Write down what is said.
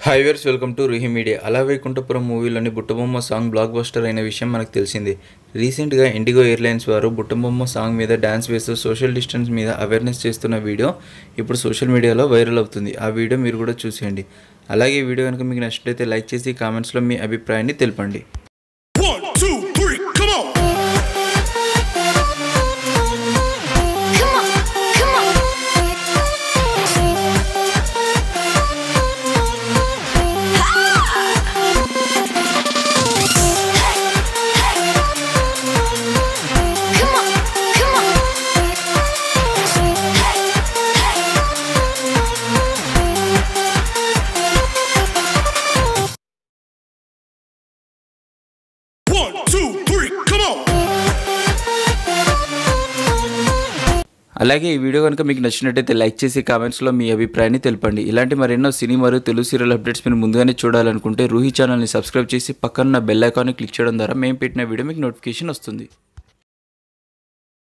Hi వేర్స్ welcome to Ruhi media Ala Vaikunthapuram మూవీలోని Butta Bomma song blockbuster అయిన విషయం మనకు తెలిసింది రీసెంట్గా ఇండిగో ఎయిర్లైన్స్ వారు బుట్టబొమ్మ సాంగ్ మీద డ్యాన్స్ వేస్తూ సోషల్ డిస్టెన్స్ మీద అవేర్నెస్ చేస్తున్న వీడియో ఇప్పుడు సోషల్ మీడియాలో వైరల్ అవుతుంది ఆ వీడియో మీరు కూడా చూసేయండి అలాగే ఈ వీడియో కనుక మీకు నచ్చినట్లయితే లైక్ చేసి కామెంట్స్లో మీ అభిప్రాయాన్ని తెలపండి One, two, three, come on! Come on, come on. Come on, come on. One, two, three, come on! అలాగే ఈ వీడియో కనుక మీకు నచ్చినట్టయితే లైక్ చేసి కామెంట్స్లో మీ అభిప్రాయాన్ని తెలపండి ఇలాంటి మరెన్నో సినీ మరియు తెలుగు సీరియల్ అప్డేట్స్ మీరు ముందుగానే చూడాలనుకుంటే రూహి ఛానల్ని సబ్స్క్రైబ్ చేసి పక్కన బెల్ ఐకాన్ని క్లిక్ చేయడం ద్వారా మేము పెట్టిన వీడియో మీకు నోటిఫికేషన్ వస్తుంది